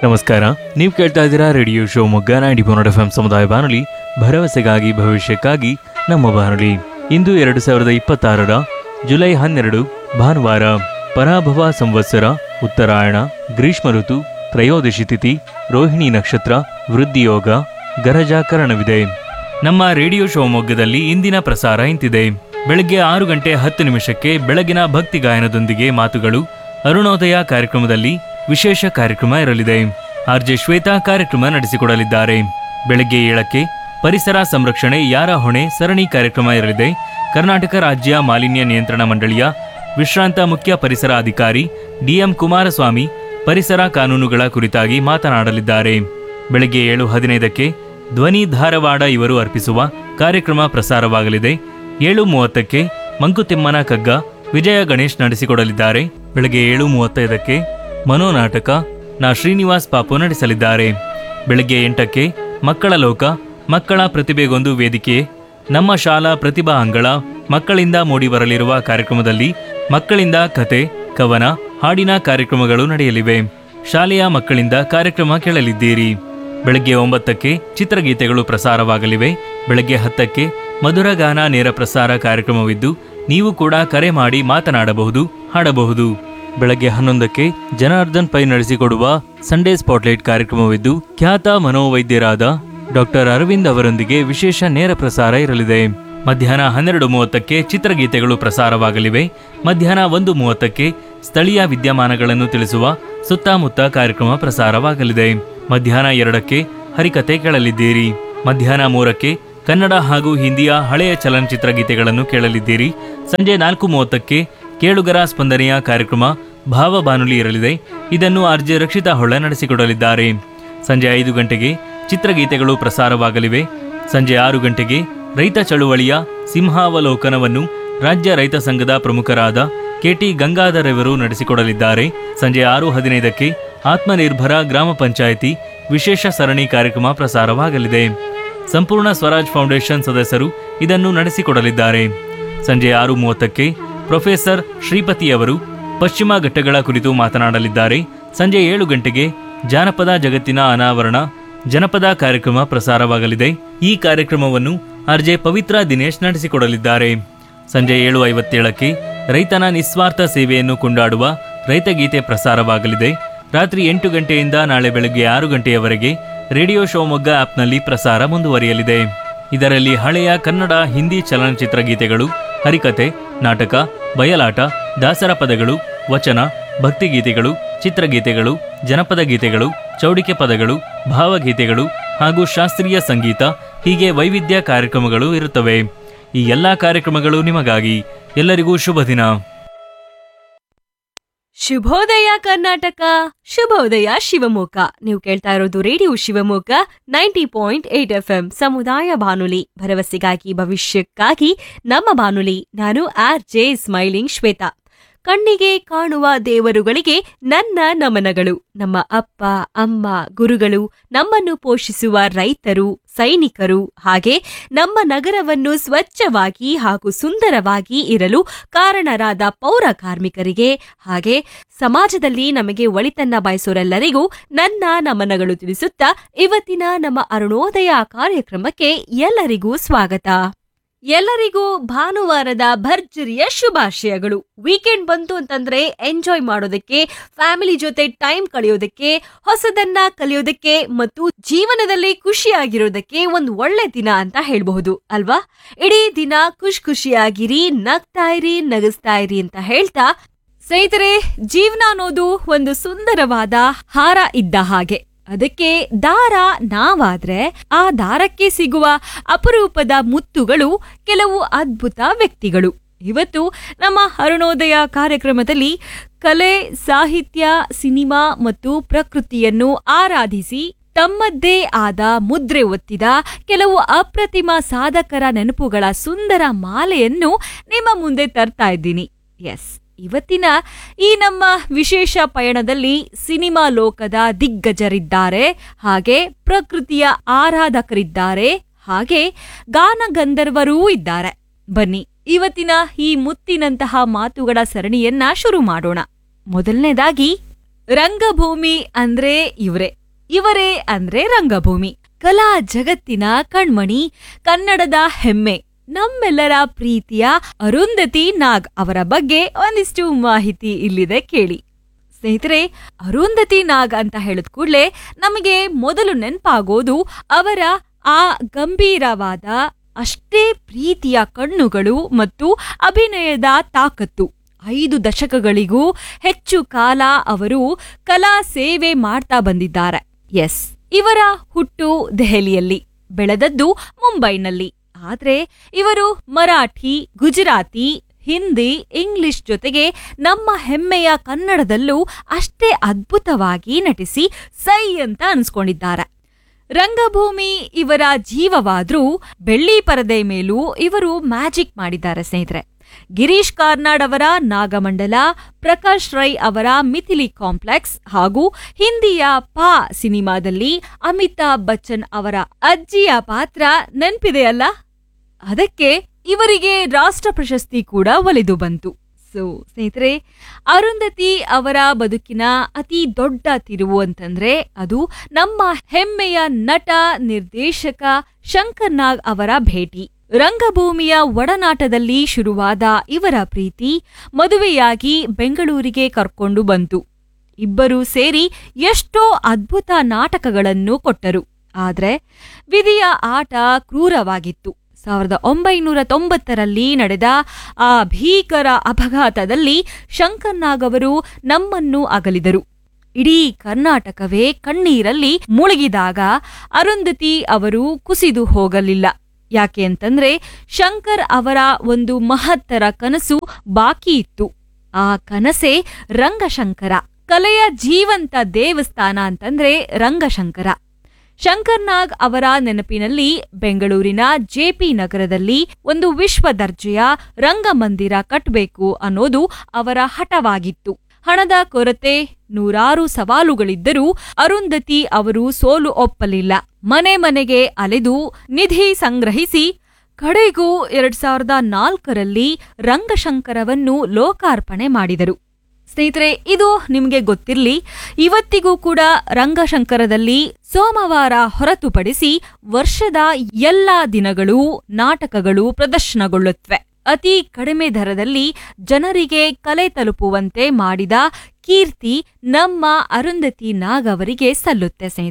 ನಮಸ್ಕಾರ ನೀವು ಕೇಳ್ತಾ ಇದ್ದೀರಾ radio Shivamogga ninety four F M ಸಮುದಾಯ ಬಾನುಲಿ ಭರವಸೆಗಾಗಿ ಭವಿಷ್ಯಕ್ಕಾಗಿ ನಮ್ಮ ಬಾನುಲಿ ಇಂದು ಎರಡು ಸಾವಿರದ ಇಪ್ಪತ್ತಾರರ ಜುಲೈ ಹನ್ನೆರಡು ಭಾನುವಾರ ಪರಾಭವ ಸಂವತ್ಸರ ಉತ್ತರಾಯಣ ಗ್ರೀಷ್ಮ ಋತು ತ್ರಯೋದಶಿ ತಿಥಿ ರೋಹಿಣಿ ನಕ್ಷತ್ರ ವೃದ್ಧಿಯೋಗ ಗರಜಾಕರಣವಿದೆ ನಮ್ಮ ರೇಡಿಯೋ ಶಿವಮೊಗ್ಗದಲ್ಲಿ ಇಂದಿನ ಪ್ರಸಾರ ಇಂತಿದೆ ಬೆಳಗ್ಗೆ ಆರು ಗಂಟೆ ಹತ್ತು ನಿಮಿಷಕ್ಕೆ ಬೆಳಗಿನ ಭಕ್ತಿ ಗಾಯನದೊಂದಿಗೆ ಮಾತುಗಳು ಅರುಣೋದಯ ಕಾರ್ಯಕ್ರಮದಲ್ಲಿ ವಿಶೇಷ ಕಾರ್ಯಕ್ರಮ ಇರಲಿದೆ ಆರ್ಜೆ ಶ್ವೇತಾ ಕಾರ್ಯಕ್ರಮ ನಡೆಸಿಕೊಡಲಿದ್ದಾರೆ ಬೆಳಗ್ಗೆ ಏಳಕ್ಕೆ ಪರಿಸರ ಸಂರಕ್ಷಣೆ ಯಾರ ಹೊಣೆ ಸರಣಿ ಕಾರ್ಯಕ್ರಮ ಇರಲಿದೆ ಕರ್ನಾಟಕ ರಾಜ್ಯ ಮಾಲಿನ್ಯ ನಿಯಂತ್ರಣ ಮಂಡಳಿಯ ವಿಶ್ರಾಂತ ಮುಖ್ಯ ಪರಿಸರ ಅಧಿಕಾರಿ ಡಿಎಂ ಕುಮಾರಸ್ವಾಮಿ ಪರಿಸರ ಕಾನೂನುಗಳ ಕುರಿತಾಗಿ ಮಾತನಾಡಲಿದ್ದಾರೆ ಬೆಳಗ್ಗೆ ಏಳು ಹದಿನೈದಕ್ಕೆ ಧ್ವನಿ ಧಾರವಾಡ ಇವರು ಅರ್ಪಿಸುವ ಕಾರ್ಯಕ್ರಮ ಪ್ರಸಾರವಾಗಲಿದೆ ಏಳು ಮೂವತ್ತಕ್ಕೆ ಮಂಕುತಿಮ್ಮನ ಕಗ್ಗ ವಿಜಯ ಗಣೇಶ್ ನಡೆಸಿಕೊಡಲಿದ್ದಾರೆ ಬೆಳಗ್ಗೆ ಏಳು ಮೂವತ್ತೈದಕ್ಕೆ ಮನೋನಾಟಕ ನಾ ಶ್ರೀನಿವಾಸ್ ಪಾಪು ನಡೆಸಲಿದ್ದಾರೆ ಬೆಳಗ್ಗೆ ಎಂಟಕ್ಕೆ ಮಕ್ಕಳ ಲೋಕ ಮಕ್ಕಳ ಪ್ರತಿಭೆಗೊಂದು ವೇದಿಕೆ ನಮ್ಮ ಶಾಲಾ ಪ್ರತಿಭಾ ಅಂಗಳ ಮಕ್ಕಳಿಂದ ಮೂಡಿಬರಲಿರುವ ಕಾರ್ಯಕ್ರಮದಲ್ಲಿ ಮಕ್ಕಳಿಂದ ಕತೆ ಕವನ ಹಾಡಿನ ಕಾರ್ಯಕ್ರಮಗಳು ನಡೆಯಲಿವೆ ಶಾಲೆಯ ಮಕ್ಕಳಿಂದ ಕಾರ್ಯಕ್ರಮ ಕೇಳಲಿದ್ದೀರಿ ಬೆಳಗ್ಗೆ ಒಂಬತ್ತಕ್ಕೆ ಚಿತ್ರಗೀತೆಗಳು ಪ್ರಸಾರವಾಗಲಿವೆ ಬೆಳಗ್ಗೆ ಹತ್ತಕ್ಕೆ ಮಧುರಗಾನ ನೇರ ಪ್ರಸಾರ ಕಾರ್ಯಕ್ರಮವಿದ್ದು ನೀವು ಕೂಡ ಕರೆ ಮಾಡಿ ಮಾತನಾಡಬಹುದು ಹಾಡಬಹುದು ಬೆಳಗ್ಗೆ ಹನ್ನೊಂದಕ್ಕೆ ಜನಾರ್ದನ್ ಪೈ ನಡೆಸಿಕೊಡುವ ಸಂಡೇ ಸ್ಪಾಟ್ಲೈಟ್ ಕಾರ್ಯಕ್ರಮವಿದ್ದು ಖ್ಯಾತ ಮನೋವೈದ್ಯರಾದ ಡಾಕ್ಟರ್ ಅರವಿಂದ್ ಅವರೊಂದಿಗೆ ವಿಶೇಷ ನೇರ ಪ್ರಸಾರ ಇರಲಿದೆ ಮಧ್ಯಾಹ್ನ ಹನ್ನೆರಡು ಮೂವತ್ತಕ್ಕೆ ಚಿತ್ರಗೀತೆಗಳು ಪ್ರಸಾರವಾಗಲಿವೆ ಮಧ್ಯಾಹ್ನ ಒಂದು ಮೂವತ್ತಕ್ಕೆ ಸ್ಥಳೀಯ ವಿದ್ಯಮಾನಗಳನ್ನು ತಿಳಿಸುವ ಸುತ್ತಮುತ್ತ ಕಾರ್ಯಕ್ರಮ ಪ್ರಸಾರವಾಗಲಿದೆ ಮಧ್ಯಾಹ್ನ ಎರಡಕ್ಕೆ ಹರಿಕತೆ ಕೇಳಲಿದ್ದೀರಿ ಮಧ್ಯಾಹ್ನ ಮೂರಕ್ಕೆ ಕನ್ನಡ ಹಾಗೂ ಹಿಂದಿಯ ಹಳೆಯ ಚಲನಚಿತ್ರ ಗೀತೆಗಳನ್ನು ಕೇಳಲಿದ್ದೀರಿ ಸಂಜೆ ನಾಲ್ಕು ಮೂವತ್ತಕ್ಕೆ ಕೇಳುಗರ ಸ್ಪಂದನೆಯ ಕಾರ್ಯಕ್ರಮ ಭಾವ ಬಾನುಲಿ ಇರಲಿದೆ ಇದನ್ನು ಆರ್ಜೆ ರಕ್ಷಿತಾ ಹೊಳ್ಳ ನಡೆಸಿಕೊಡಲಿದ್ದಾರೆ ಸಂಜೆ ಐದು ಗಂಟೆಗೆ ಚಿತ್ರಗೀತೆಗಳು ಪ್ರಸಾರವಾಗಲಿವೆ ಸಂಜೆ ಆರು ಗಂಟೆಗೆ ರೈತ ಚಳುವಳಿಯ ಸಿಂಹಾವಲೋಕನವನ್ನು ರಾಜ್ಯ ರೈತ ಸಂಘದ ಪ್ರಮುಖರಾದ ಕೆಟಿ ಗಂಗಾಧರ್ ಅವರು ನಡೆಸಿಕೊಡಲಿದ್ದಾರೆ ಸಂಜೆ ಆರು ಹದಿನೈದಕ್ಕೆ ಆತ್ಮನಿರ್ಭರ ಗ್ರಾಮ ಪಂಚಾಯಿತಿ ವಿಶೇಷ ಸರಣಿ ಕಾರ್ಯಕ್ರಮ ಪ್ರಸಾರವಾಗಲಿದೆ ಸಂಪೂರ್ಣ ಸ್ವರಾಜ್ ಫೌಂಡೇಶನ್ ಸದಸ್ಯರು ಇದನ್ನು ನಡೆಸಿಕೊಡಲಿದ್ದಾರೆ ಸಂಜೆ ಆರು ಮೂವತ್ತಕ್ಕೆ ಪ್ರೊಫೆಸರ್ ಶ್ರೀಪತಿ ಅವರು ಪಶ್ಚಿಮ ಘಟ್ಟಗಳ ಕುರಿತು ಮಾತನಾಡಲಿದ್ದಾರೆ ಸಂಜೆ ಏಳು ಗಂಟೆಗೆ ಜಾನಪದ ಜಗತ್ತಿನ ಅನಾವರಣ ಜನಪದ ಕಾರ್ಯಕ್ರಮ ಪ್ರಸಾರವಾಗಲಿದೆ ಈ ಕಾರ್ಯಕ್ರಮವನ್ನು ಆರ್ಜೆ ಪವಿತ್ರ ದಿನೇಶ್ ನಡೆಸಿಕೊಡಲಿದ್ದಾರೆ ಸಂಜೆ ಏಳು ಐವತ್ತೇಳಕ್ಕೆ ರೈತನ ನಿಸ್ವಾರ್ಥ ಸೇವೆಯನ್ನು ಕೊಂಡಾಡುವ ರೈತಗೀತೆ ಪ್ರಸಾರವಾಗಲಿದೆ ರಾತ್ರಿ ಎಂಟು ಗಂಟೆಯಿಂದ ನಾಳೆ ಬೆಳಗ್ಗೆ ಆರು ಗಂಟೆಯವರೆಗೆ ರೇಡಿಯೋ ಶಿವಮೊಗ್ಗ ಆಪ್ನಲ್ಲಿ ಪ್ರಸಾರ ಮುಂದುವರಿಯಲಿದೆ ಇದರಲ್ಲಿ ಹಳೆಯ ಕನ್ನಡ ಹಿಂದಿ ಚಲನಚಿತ್ರ ಗೀತೆಗಳು ಹರಿಕತೆ ನಾಟಕ ಬಯಲಾಟ ದಾಸರ ಪದಗಳು ವಚನ ಭಕ್ತಿಗೀತೆಗಳು ಚಿತ್ರಗೀತೆಗಳು ಜನಪದ ಗೀತೆಗಳು ಚೌಡಿಕೆ ಪದಗಳು ಭಾವಗೀತೆಗಳು ಹಾಗೂ ಶಾಸ್ತ್ರೀಯ ಸಂಗೀತ ಹೀಗೆ ವೈವಿಧ್ಯ ಕಾರ್ಯಕ್ರಮಗಳು ಇರುತ್ತವೆ ಈ ಎಲ್ಲಾ ಕಾರ್ಯಕ್ರಮಗಳು ನಿಮಗಾಗಿ ಎಲ್ಲರಿಗೂ ಶುಭ ದಿನ ಶುಭೋದಯ ಕರ್ನಾಟಕ ಶುಭೋದಯ ಶಿವಮೊಗ್ಗ ನೀವು ಕೇಳ್ತಾ ಇರೋದು radio Shivamogga ninety point eight F M ಸಮುದಾಯ ಬಾನುಲಿ ಭರವಸೆಗಾಗಿ ಭವಿಷ್ಯಕ್ಕಾಗಿ ನಮ್ಮ ಬಾನುಲಿ ನಾನು ಆರ್ ಜೆ ಸ್ಮೈಲಿಂಗ್ ಶ್ವೇತಾ ಕಣ್ಣಿಗೆ ಕಾಣುವ ದೇವರುಗಳಿಗೆ ನನ್ನ ನಮನಗಳು ನಮ್ಮ ಅಪ್ಪ ಅಮ್ಮ ಗುರುಗಳು ನಮ್ಮನ್ನು ಪೋಷಿಸುವ ರೈತರು ಸೈನಿಕರು ಹಾಗೆ ನಮ್ಮ ನಗರವನ್ನು ಸ್ವಚ್ಛವಾಗಿ ಹಾಗೂ ಸುಂದರವಾಗಿ ಇರಲು ಕಾರಣರಾದ ಪೌರ ಕಾರ್ಮಿಕರಿಗೆ ಹಾಗೆ ಸಮಾಜದಲ್ಲಿ ನಮಗೆ ಒಳಿತನ್ನ ಬಯಸೋರೆಲ್ಲರಿಗೂ ನನ್ನ ನಮನಗಳು ತಿಳಿಸುತ್ತಾ ಇವತ್ತಿನ ನಮ್ಮ ಅರುಣೋದಯ ಕಾರ್ಯಕ್ರಮಕ್ಕೆ ಎಲ್ಲರಿಗೂ ಸ್ವಾಗತ ಎಲ್ಲರಿಗೂ ಭಾನುವಾರದ ಭರ್ಜರಿಯ ಶುಭಾಶಯಗಳು ವೀಕೆಂಡ್ ಬಂತು ಅಂತಂದ್ರೆ ಎಂಜಾಯ್ ಮಾಡೋದಕ್ಕೆ ಫ್ಯಾಮಿಲಿ ಜೊತೆ ಟೈಮ್ ಕಳೆಯೋದಕ್ಕೆ ಹೊಸದನ್ನ ಕಲಿಯೋದಕ್ಕೆ ಮತ್ತು ಜೀವನದಲ್ಲಿ ಖುಷಿಯಾಗಿರೋದಕ್ಕೆ ಒಂದು ಒಳ್ಳೆ ದಿನ ಅಂತ ಹೇಳ್ಬಹುದು ಅಲ್ವಾ ಇಡೀ ದಿನ ಖುಷ್ ಖುಷಿಯಾಗಿರಿ ನಗ್ತಾ ಇರಿ ನಗಿಸ್ತಾ ಇರಿ ಅಂತ ಹೇಳ್ತಾ ಸ್ನೇಹಿತರೆ ಜೀವನ ಅನ್ನೋದು ಒಂದು ಸುಂದರವಾದ ಹಾರ ಇದ್ದ ಹಾಗೆ ಅದಕ್ಕೆ ದಾರ ನಾವಾದ್ರೆ ಆ ದಾರಕ್ಕೆ ಸಿಗುವ ಅಪರೂಪದ ಮುತ್ತುಗಳು ಕೆಲವು ಅದ್ಭುತ ವ್ಯಕ್ತಿಗಳು ಇವತ್ತು ನಮ್ಮ ಅರುಣೋದಯ ಕಾರ್ಯಕ್ರಮದಲ್ಲಿ ಕಲೆ ಸಾಹಿತ್ಯ ಸಿನಿಮಾ ಮತ್ತು ಪ್ರಕೃತಿಯನ್ನು ಆರಾಧಿಸಿ ತಮ್ಮದ್ದೇ ಆದ ಮುದ್ರೆ ಒತ್ತಿದ ಕೆಲವು ಅಪ್ರತಿಮ ಸಾಧಕರ ನೆನಪುಗಳ ಸುಂದರ ಮಾಲೆಯನ್ನು ನಿಮ್ಮ ಮುಂದೆ ತರ್ತಾ ಇದ್ದೀನಿ ಎಸ್ ಇವತ್ತಿನ ಈ ನಮ್ಮ ವಿಶೇಷ ಪಯಣದಲ್ಲಿ ಸಿನಿಮಾ ಲೋಕದ ದಿಗ್ಗಜರಿದ್ದಾರೆ ಹಾಗೆ ಪ್ರಕೃತಿಯ ಆರಾಧಕರಿದ್ದಾರೆ ಹಾಗೆ ಗಾನಗಂಧರ್ವರೂ ಇದ್ದಾರೆ ಬನ್ನಿ ಇವತ್ತಿನ ಈ ಮುತ್ತಿನಂತಹ ಮಾತುಗಳ ಸರಣಿಯನ್ನ ಶುರು ಮಾಡೋಣ ಮೊದಲನೇದಾಗಿ ರಂಗಭೂಮಿ ಅಂದ್ರೆ ಇವರೇ ಇವರೇ ಅಂದ್ರೆ ರಂಗಭೂಮಿ ಕಲಾ ಜಗತ್ತಿನ ಕಣ್ಮಣಿ ಕನ್ನಡದ ಹೆಮ್ಮೆ ನಮ್ಮೆಲ್ಲರ ಪ್ರೀತಿಯ ಅರುಂಧತಿ ನಾಗ್ ಅವರ ಬಗ್ಗೆ ಒಂದಿಷ್ಟು ಮಾಹಿತಿ ಇಲ್ಲಿದೆ ಕೇಳಿ ಸ್ನೇಹಿತರೆ ಅರುಂಧತಿ ನಾಗ್ ಅಂತ ಹೇಳಿದ ಕೂಡಲೇ ನಮಗೆ ಮೊದಲು ನೆನಪಾಗೋದು ಅವರ ಆ ಗಂಭೀರವಾದ ಅಷ್ಟೇ ಪ್ರೀತಿಯ ಕಣ್ಣುಗಳು ಮತ್ತು ಅಭಿನಯದ ತಾಕತ್ತು ಐದು ದಶಕಗಳಿಗೂ ಹೆಚ್ಚು ಕಾಲ ಅವರು ಕಲಾ ಸೇವೆ ಮಾಡ್ತಾ ಬಂದಿದ್ದಾರೆ ಎಸ್ ಇವರ ಹುಟ್ಟು ದೆಹಲಿಯಲ್ಲಿ ಬೆಳೆದದ್ದು ಮುಂಬೈನಲ್ಲಿ ಆದ್ರೆ ಇವರು ಮರಾಠಿ ಗುಜರಾತಿ ಹಿಂದಿ ಇಂಗ್ಲಿಷ್ ಜೊತೆಗೆ ನಮ್ಮ ಹೆಮ್ಮೆಯ ಕನ್ನಡದಲ್ಲೂ ಅಷ್ಟೇ ಅದ್ಭುತವಾಗಿ ನಟಿಸಿ ಸೈ ಅಂತ ಅನ್ಸ್ಕೊಂಡಿದ್ದಾರೆ ರಂಗಭೂಮಿ ಇವರ ಜೀವವಾದ್ರೂ ಬೆಳ್ಳಿ ಪರದೆ ಮೇಲೂ ಇವರು ಮ್ಯಾಜಿಕ್ ಮಾಡಿದ್ದಾರೆ ಸ್ನೇಹಿತರೆ ಗಿರೀಶ್ ಕಾರ್ನಾಡ್ ಅವರ ನಾಗಮಂಡಲ ಪ್ರಕಾಶ್ ರೈ ಅವರ ಮಿಥಿಲಿ ಕಾಂಪ್ಲೆಕ್ಸ್ ಹಾಗೂ ಹಿಂದಿಯ ಪಾ ಸಿನಿಮಾದಲ್ಲಿ ಅಮಿತಾಬ್ ಬಚ್ಚನ್ ಅವರ ಅಜ್ಜಿಯ ಪಾತ್ರ ನೆನ್ಪಿದೆಯಲ್ಲ ಅದಕ್ಕೆ ಇವರಿಗೆ ರಾಷ್ಟ್ರ ಪ್ರಶಸ್ತಿ ಕೂಡ ಒಲಿದು ಬಂತು ಸೊ ಸ್ನೇಹಿತರೆ ಅರುಂಧತಿ ಅವರ ಬದುಕಿನ ಅತಿ ದೊಡ್ಡ ತಿರುವು ಅಂತಂದ್ರೆ ಅದು ನಮ್ಮ ಹೆಮ್ಮೆಯ ನಟ ನಿರ್ದೇಶಕ ಶಂಕರ್ ನಾಗ್ ಅವರ ಭೇಟಿ ರಂಗಭೂಮಿಯ ಒಡನಾಟದಲ್ಲಿ ಶುರುವಾದ ಇವರ ಪ್ರೀತಿ ಮದುವೆಯಾಗಿ ಬೆಂಗಳೂರಿಗೆ ಕರ್ಕೊಂಡು ಬಂತು ಇಬ್ಬರೂ ಸೇರಿ ಎಷ್ಟೋ ಅದ್ಭುತ ನಾಟಕಗಳನ್ನು ಕೊಟ್ಟರು ಆದ್ರೆ ವಿಧಿಯ ಆಟ ಕ್ರೂರವಾಗಿತ್ತು ಸಾವಿರದ ಒಂಬೈನೂರ ತೊಂಬತ್ತರಲ್ಲಿ ನಡೆದ ಆ ಭೀಕರ ಅಪಘಾತದಲ್ಲಿ ಶಂಕರ್ ನಾಗ್ ಅವರು ನಮ್ಮನ್ನು ಅಗಲಿದರು ಇಡೀ ಕರ್ನಾಟಕವೇ ಕಣ್ಣೀರಲ್ಲಿ ಮುಳುಗಿದಾಗ ಅರುಂಧತಿ ಅವರು ಕುಸಿದು ಹೋಗಲಿಲ್ಲ ಯಾಕೆ ಅಂತಂದ್ರೆ ಶಂಕರ್ ಅವರ ಒಂದು ಮಹತ್ತರ ಕನಸು ಬಾಕಿ ಇತ್ತು ಆ ಕನಸೇ ರಂಗಶಂಕರ ಕಲೆಯ ಜೀವಂತ ದೇವಸ್ಥಾನ ಅಂತಂದ್ರೆ ರಂಗಶಂಕರ ಶಂಕರ್ ನಾಗ್ ಅವರ ನೆನಪಿನಲ್ಲಿ ಬೆಂಗಳೂರಿನ ಜೆಪಿ ನಗರದಲ್ಲಿ ಒಂದು ವಿಶ್ವ ದರ್ಜೆಯ ರಂಗಮಂದಿರ ಕಟ್ಟಬೇಕು ಅನ್ನೋದು ಅವರ ಹಠವಾಗಿತ್ತು ಹಣದ ಕೊರತೆ ನೂರಾರು ಸವಾಲುಗಳಿದ್ದರೂ ಅರುಂಧತಿ ಅವರು ಸೋಲು ಒಪ್ಪಲಿಲ್ಲ ಮನೆ ಮನೆಗೆ ಅಲೆದು ನಿಧಿ ಸಂಗ್ರಹಿಸಿ ಕಡೆಗೂ ಎರಡ್ ಸಾವಿರದ ನಾಲ್ಕರಲ್ಲಿ ರಂಗಶಂಕರವನ್ನು ಲೋಕಾರ್ಪಣೆ ಮಾಡಿದರು ಸ್ನೇಹಿತರೆ ಇದು ನಿಮಗೆ ಗೊತ್ತಿರಲಿ ಇವತ್ತಿಗೂ ಕೂಡ ರಂಗಶಂಕರದಲ್ಲಿ ಸೋಮವಾರ ಹೊರತುಪಡಿಸಿ ವರ್ಷದ ಎಲ್ಲಾ ದಿನಗಳೂ ನಾಟಕಗಳು ಪ್ರದರ್ಶನಗೊಳ್ಳುತ್ತವೆ ಅತಿ ಕಡಿಮೆ ದರದಲ್ಲಿ ಜನರಿಗೆ ಕಲೆ ತಲುಪುವಂತೆ ಮಾಡಿದ ಕೀರ್ತಿ ನಮ್ಮ ಅರುಂಧತಿ ನಾಗ್ ಅವರಿಗೆ ಸಲ್ಲುತ್ತೆ ಸ್ನೇಹಿತರೆ